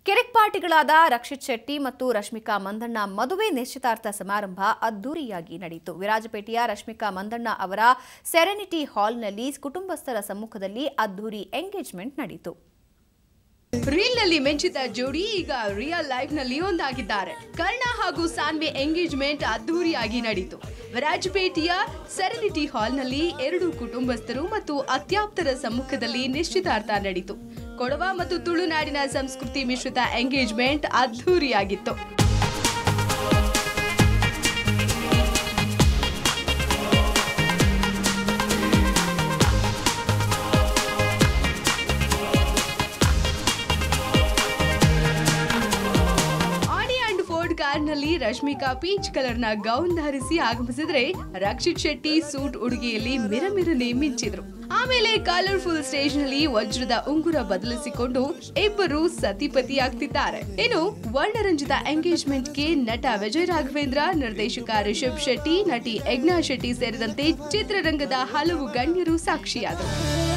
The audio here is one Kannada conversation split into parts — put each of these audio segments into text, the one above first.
ಕಿರಿಕ್ ಪಾರ್ಟಿಗಳಾದ ರಕ್ಷಿತ್ ಶೆಟ್ಟಿ ಮತ್ತು ರಶ್ಮಿಕಾ ಮಂದಣ್ಣ ಮದುವೆ ನಿಶ್ಚಿತಾರ್ಥ ಸಮಾರಂಭ ಅದ್ದೂರಿಯಾಗಿ ನಡೆಯಿತು ವಿರಾಜಪೇಟೆಯ ರಶ್ಮಿಕಾ ಮಂದಣ್ಣ ಅವರ ಸೆರೆನಿಟಿ ಹಾಲ್ನಲ್ಲಿ ಕುಟುಂಬಸ್ಥರ ಸಮ್ಮುಖದಲ್ಲಿ ಅದ್ದೂರಿ ಎಂಗೇಜ್ಮೆಂಟ್ ನಡೆಯಿತು ರೀಲ್ ನಲ್ಲಿ ಮೆಂಚಿದ ಜೋಡಿ ಈಗ ರಿಯಲ್ ಲೈಫ್ ನಲ್ಲಿ ಒಂದಾಗಿದ್ದಾರೆ ಕರ್ಣ ಹಾಗೂ ಸಾನ್ವಿ ಎಂಗೇಜ್ಮೆಂಟ್ ಅದ್ದೂರಿಯಾಗಿ ನಡೆಯಿತು ವಿರಾಜಪೇಟೆಯ ಸೆರೆನಿಟಿ ಹಾಲ್ನಲ್ಲಿ ಎರಡು ಕುಟುಂಬಸ್ಥರು ಮತ್ತು ಅತ್ಯಾಪ್ತರ ಸಮ್ಮುಖದಲ್ಲಿ ನಿಶ್ಚಿತಾರ್ಥ ನಡೆಯಿತು ಕೊಡವ ಮತ್ತು ತುಳುನಾಡಿನ ಸಂಸ್ಕೃತಿ ಮಿಶ್ರಿತ ಎಂಗೇಜ್ಮೆಂಟ್ ಅದ್ದೂರಿಯಾಗಿತ್ತು ಆಡಿ ಅಂಡ್ ಫೋರ್ಡ್ ಕಾರ್ನಲ್ಲಿ ರಶ್ಮಿಕಾ ಪೀಚ್ ಕಲರ್ನ ಗೌನ್ ಧರಿಸಿ ಆಗಮಿಸಿದ್ರೆ ರಕ್ಷಿತ್ ಶೆಟ್ಟಿ ಸೂಟ್ ಉಡುಗೆಯಲ್ಲಿ ಮಿರಮಿರನೆ ಮಿಂಚಿದ್ರು ಆಮೇಲೆ ಕಲರ್ಫುಲ್ ಸ್ಟೇಜ್ ನಲ್ಲಿ ವಜ್ರದ ಉಂಗುರ ಬದಲಿಸಿಕೊಂಡು ಇಬ್ಬರು ಸತಿಪತಿಯಾಗ್ತಿದ್ದಾರೆ ಇನ್ನು ವರ್ಣರಂಜಿತ ಎಂಗೇಜ್ಮೆಂಟ್ಗೆ ನಟ ವಿಜಯ್ ರಾಘವೇಂದ್ರ ನಿರ್ದೇಶಕ ರಿಷಬ್ ಶೆಟ್ಟಿ ನಟಿ ಯಜ್ಞಾ ಶೆಟ್ಟಿ ಸೇರಿದಂತೆ ಚಿತ್ರರಂಗದ ಹಲವು ಗಣ್ಯರು ಸಾಕ್ಷಿಯಾದರು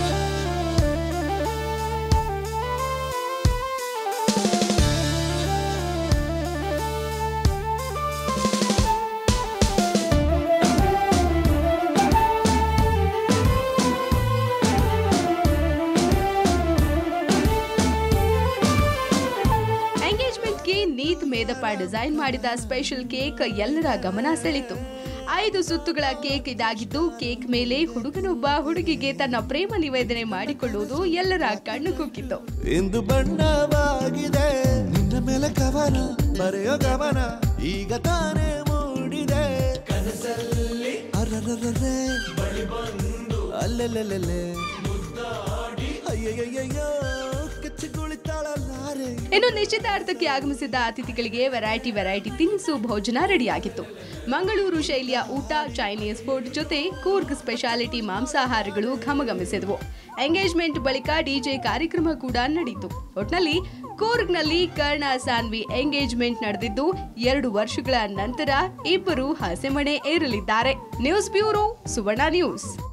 ಎಂಗೇಜ್ಮೆಂಟ್ಗೆ ನೀತ್ ಮೇದಪ್ಪ ಡಿಸೈನ್ ಮಾಡಿದ ಸ್ಪೆಷಲ್ ಕೇಕ್ ಎಲ್ಲರ ಗಮನ ಸೆಳೆಯಿತು ಐದು ಸುತ್ತುಗಳ ಕೇಕ್ ಇದಾಗಿದ್ದು ಕೇಕ್ ಮೇಲೆ ಹುಡುಗನೊಬ್ಬ ಹುಡುಗಿಗೆ ತನ್ನ ಪ್ರೇಮ ನಿವೇದನೆ ಮಾಡಿಕೊಳ್ಳುವುದು ಎಲ್ಲರ ಕಣ್ಣು ಕುಕ್ಕಿತ್ತು ಇಂದು ಬಣ್ಣವಾಗಿದೆ ನಿನ್ನ ಮೇಲೆ ಕವನ ಬರೆಯೋ ಗಮನ ಈಗ ತಾನೇ ಮೂಡಿದೆ ಕನಸಲ್ಲಿ ಅರರರರೆ ಅಲ್ಲೆಲ್ಲೆಲ್ಲೆಲ್ಲೆ ಅಯ್ಯಯ್ಯಯ್ಯೋ ಕೆಚ್ಚಗುಳಿತಾಳಲ್ಲಾರೆ ಇನ್ನು ನಿಶ್ಚಿತಾರ್ಥಕ್ಕೆ ಆಗಮಿಸಿದ್ದ ಅತಿಥಿಗಳಿಗೆ ವೆರೈಟಿ ವೆರೈಟಿ ತಿನಿಸು ಭೋಜನ ರೆಡಿಯಾಗಿತ್ತು ಮಂಗಳೂರು ಶೈಲಿಯ ಊಟ ಚೈನೀಸ್ ಫುಡ್ ಜೊತೆ ಕೂರ್ಗ್ ಸ್ಪೆಷಾಲಿಟಿ ಮಾಂಸಾಹಾರಗಳು ಘಮಘಮಿಸಿದವು ಎಂಗೇಜ್ಮೆಂಟ್ ಬಳಿಕ ಡಿಜೆ ಕಾರ್ಯಕ್ರಮ ಕೂಡ ನಡೆಯಿತು ಒಟ್ನಲ್ಲಿ ಕೂರ್ಗ್ನಲ್ಲಿ ಕರ್ಣ ಸಾನ್ವಿ ಎಂಗೇಜ್ಮೆಂಟ್ ನಡೆದಿದ್ದು ಎರಡು ವರ್ಷಗಳ ನಂತರ ಇಬ್ಬರು ಹಸೆಮಣೆ ಏರಲಿದ್ದಾರೆ ನ್ಯೂಸ್ ಬ್ಯೂರೋ ಸುವರ್ಣ ನ್ಯೂಸ್